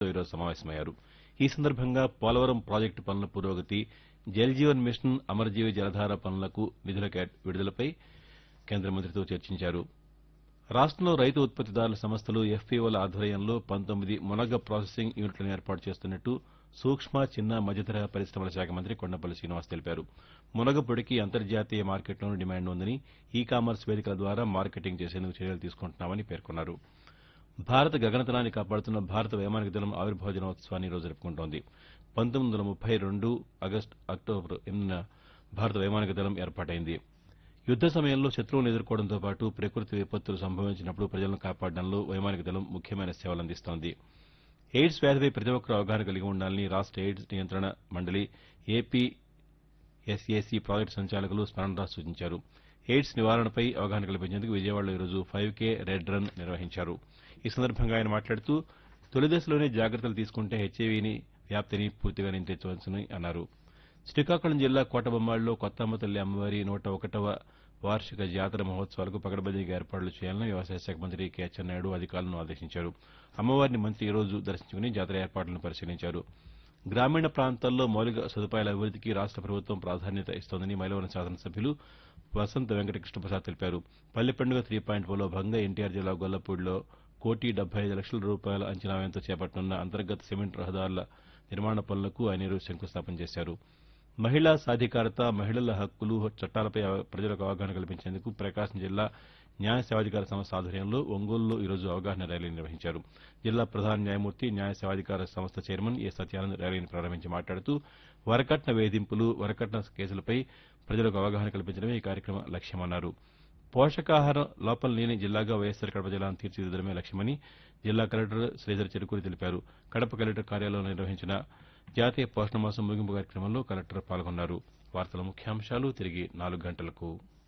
ఈరోజు సమావేశమయ్యారు ఈ సందర్భంగా పోలవరం ప్రాజెక్టు పనుల పురోగతి జల్జీవన్ మిషన్ అమరజీవి జలధార పనులకు నిధుల కేట- విడుదలపై కేంద్ర మంత్రితో చర్చించారు రాష్టంలో రైతు ఉత్పత్తిదారుల సంస్థలు ఎఫ్పీఓల ఆధ్వర్యంలో పంతొమ్మిది మునగ ప్రాసెసింగ్ యూనిట్లను ఏర్పాటు చేస్తున్నట్టు సూక్ష్మ చిన్న మధ్యతరహా పరిశ్రమల శాఖ మంత్రి కొండపల్లి శ్రీనివాస్ తెలిపారు మునగ పొడికి అంతర్జాతీయ మార్కెట్లోనూ డిమాండ్ ఉందని ఈ కామర్స్ వేదికల ద్వారా మార్కెటింగ్ చేసేందుకు చర్యలు తీసుకుంటున్నామని పేర్కొన్నారు భారత గగనతనాన్ని కాపాడుతున్న భారత వైమానిక దళం ఆవిర్భావ దినోత్సవాన్ని ఈ రోజు జరుపుకుంటోంది పంతొమ్మిది వందల ముప్పై రెండు ఆగస్టు అక్టోబర్ ఎనిమిదిన భారత వైమానిక దళం ఏర్పాటైంది యుద్ద సమయంలో శత్రువులను ఎదుర్కోవడంతో పాటు ప్రకృతి విపత్తులు సంభవించినప్పుడు ప్రజలను కాపాడడంలో వైమానిక దళం ముఖ్యమైన సేవలందిస్తోంది ఎయిడ్స్ వ్యాధిపై ప్రతి ఒక్కరూ అవగాహన కలిగి ఉండాలని రాష్ట ఎయిడ్స్ నియంత్రణ మండలి ఏపీ ఎస్ఏసీ ప్రాజెక్టు సంచాలకులు స్మరణరాజ్ సూచించారు ఎయిడ్స్ నివారణపై అవగాహన కల్పించేందుకు విజయవాడలో ఈరోజు ఫైవ్ కే రెడ్ రన్ నిర్వహించారు ఈ సందర్భంగా ఆయన మాట్లాడుతూ తొలి దశలోనే జాగ్రత్తలు తీసుకుంటే హెచ్ఐవీని వ్యాప్తిని పూర్తిగా నియంత్రించవచ్చని అన్నారు శ్రీకాకుళం జిల్లా కోటబొమ్మాಳಿలో కొత్తమ్మ తల్లి అమ్మవారి నూట ఒకటవ వార్షిక జాతర మహోత్సవాలకు పకడ్బందీగా ఏర్పాట్లు చేయాలని వ్యవసాయ శాఖ మంత్రి కె అచ్చెన్నాయుడు అధికారులను ఆదేశించారు అమ్మవారిని మంత్రి ఈ రోజు దర్శించుకుని జాతర ఏర్పాట్లను పరిశీలించారు గ్రామీణ ప్రాంతాల్లో మౌలిక సదుపాయాల అభివృద్దికి రాష్ట ప్రభుత్వం ప్రాధాన్యత ఇస్తోందని మైలవరం శాసనసభ్యులు వసంత వెంకట కృష్ణప్రసాద్ తెలిపారు పల్లె పండుగ త్రీ పాయింట్ ఫోర్లో భాగంగా ఎన్టీఆర్ జిల్లా గొల్లపూడిలో కోటి డెబ్బై ఐదు లక్షల రూపాయల అంచనా వ్యయంతో చేపట్టనున్న అంతర్గత సిమెంట్ రహదారుల నిర్మాణ పనులకు ఆయన ఈరోజు శంకుస్థాపన చేశారు మహిళా సాధికారత మహిళల హక్కులు చట్టాలపై అవ- ప్రజలకు అవగాహన కల్పించేందుకు ప్రకాశం జిల్లా న్యాయ సేవాధికార సంస్థ ఆధ్వర్యంలో ఒంగోలులో ఈరోజు అవగాహన ర్యాలీ నిర్వహించారు జిల్లా ప్రధాన న్యాయమూర్తి న్యాయ సేవాధికార సంస్థ చైర్మన్ ఏ సత్యానంద్ ర్యాలీని ప్రారంభించి మాట్లాడుతూ వరకట్న వేధింపులు వరకట్న కేసులపై ప్రజలకు అవగాహన కల్పించడమే ఈ కార్యక్రమ లక్ష్యమన్నారు పోషకాహార లోపం లేని జిల్లాగా వైఎస్సార్ కడప జిల్లాను తీర్చిదిద్దడమే లక్ష్యమని జిల్లా కలెక్టర్ శ్రీధర్ చెరుకూరి తెలిపారు కడప కలెక్టర్ కార్యాలయంలో నిర్వహించిన జాతీయ పోషణ మాసం ముగింపు కార్యక్రమంలో కలెక్టర్ పాల్గొన్నారు వార్తల ముఖ్యాంశాలు తిరిగి నాలుగు గంటలకు